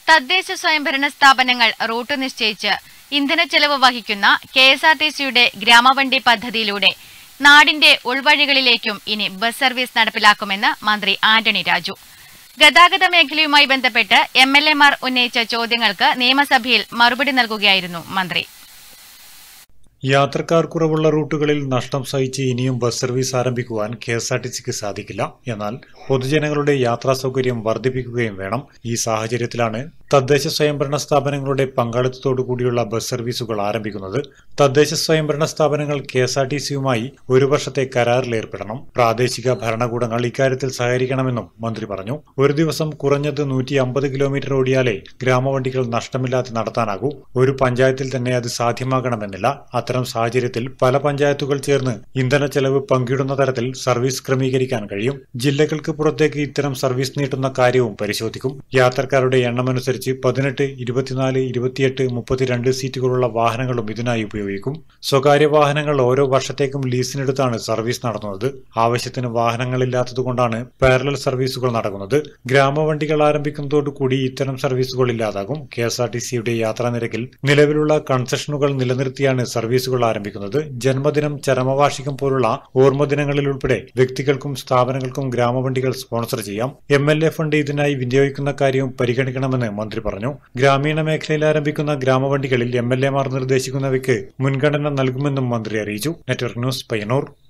തദ്ദേശ സ്വയംഭരണ സ്ഥാപനങ്ങൾ റൂട്ട് നിശ്ചയിച്ച് ഇന്ധന ചെലവ് വഹിക്കുന്ന കെ എസ് ആർ ടി സിയുടെ ഗ്രാമവണ്ടി പദ്ധതിയിലൂടെ നാടിന്റെ ഉൾവഴികളിലേക്കും ഇനി ബസ് സർവീസ് നടപ്പിലാക്കുമെന്ന് മന്ത്രി ആന്റണി രാജു ഗതാഗത മേഖലയുമായി ബന്ധപ്പെട്ട് എം എൽ എമാർ ഉന്നയിച്ച ചോദ്യങ്ങൾക്ക് നിയമസഭയിൽ മറുപടി നൽകുകയായിരുന്നു മന്ത്രി യാത്രക്കാർ കുറവുള്ള റൂട്ടുകളിൽ നഷ്ടം സഹിച്ച് ഇനിയും ബസ് സർവീസ് ആരംഭിക്കുവാൻ കെ എസ് ആർ ടി സിക്ക് സാധിക്കില്ല എന്നാൽ പൊതുജനങ്ങളുടെ യാത്രാ സൗകര്യം വർദ്ധിപ്പിക്കുകയും വേണം ഈ സാഹചര്യത്തിലാണ് തദ്ദേശ സ്വയംഭരണ സ്ഥാപനങ്ങളുടെ പങ്കാളിത്തത്തോടു കൂടിയുള്ള ബസ് സർവീസുകൾ ആരംഭിക്കുന്നത് തദ്ദേശ സ്വയംഭരണ സ്ഥാപനങ്ങൾ കെ എസ് ആർ ടി സിയുമായി ഒരു വർഷത്തെ കരാറിലേർപ്പെടണം പ്രാദേശിക ഭരണകൂടങ്ങൾ ഇക്കാര്യത്തിൽ സഹകരിക്കണമെന്നും മന്ത്രി പറഞ്ഞു ഒരു ദിവസം കുറഞ്ഞത് നൂറ്റി അമ്പത് കിലോമീറ്റർ ഓടിയാലേ ഗ്രാമവണ്ടികൾ നഷ്ടമില്ലാതെ നടത്താനാകൂ ഒരു പഞ്ചായത്തിൽ തന്നെ അത് സാധ്യമാകണമെന്നില്ല അത്തരം സാഹചര്യത്തിൽ പല പഞ്ചായത്തുകൾ ചേർന്ന് ഇന്ധന ചെലവ് പങ്കിടുന്ന തരത്തിൽ സർവീസ് ക്രമീകരിക്കാൻ കഴിയും ജില്ലകൾക്ക് പുറത്തേക്ക് ഇത്തരം സർവീസ് നീട്ടുന്ന കാര്യവും പരിശോധിക്കും യാത്രക്കാരുടെ എണ്ണമനുസരിച്ച് പതിനെട്ട് ഇരുപത്തിനാല് ഇരുപത്തിയെട്ട് മുപ്പത്തിരണ്ട് സീറ്റുകളുള്ള വാഹനങ്ങളും ഇതിനായി ഉപയോഗിക്കും സ്വകാര്യ വാഹനങ്ങൾ ഓരോ വർഷത്തേക്കും ലീസിനെടുത്താണ് സർവീസ് നടത്തുന്നത് ആവശ്യത്തിന് വാഹനങ്ങളില്ലാത്തതുകൊണ്ടാണ് പാരലൽ സർവീസുകൾ നടക്കുന്നത് ഗ്രാമവണ്ടികൾ ആരംഭിക്കുന്നതോടുകൂടി ഇത്തരം സർവീസുകൾ ഇല്ലാതാകും കെ എസ് ആർ ടി സിയുടെ യാത്രാ നിരക്കിൽ നിലവിലുള്ള കൺസെഷനുകൾ നിലനിർത്തിയാണ് സർവീസുകൾ ആരംഭിക്കുന്നത് ജന്മദിനം ചരമവാർഷികം പോലുള്ള ഓർമ്മദിനങ്ങളിൽ ഉൾപ്പെടെ വ്യക്തികൾക്കും സ്ഥാപനങ്ങൾക്കും ഗ്രാമവണ്ടികൾ സ്പോൺസർ ചെയ്യാം എം എൽ എ ഫണ്ട് ഇതിനായി വിനിയോഗിക്കുന്ന കാര്യവും പരിഗണിക്കണമെന്ന് മന്ത്രി പറഞ്ഞു ഗ്രാമീണ മേഖലയിൽ ആരംഭിക്കുന്ന ഗ്രാമവണ്ടികളിൽ എം എൽ എമാർ നിർദ്ദേശിക്കുന്നവയ്ക്ക് മുൻഗണന നൽകുമെന്നും മന്ത്രി അറിയിച്ചു നെറ്റ്വർക്ക് ന്യൂസ് പയ്യന്നൂർ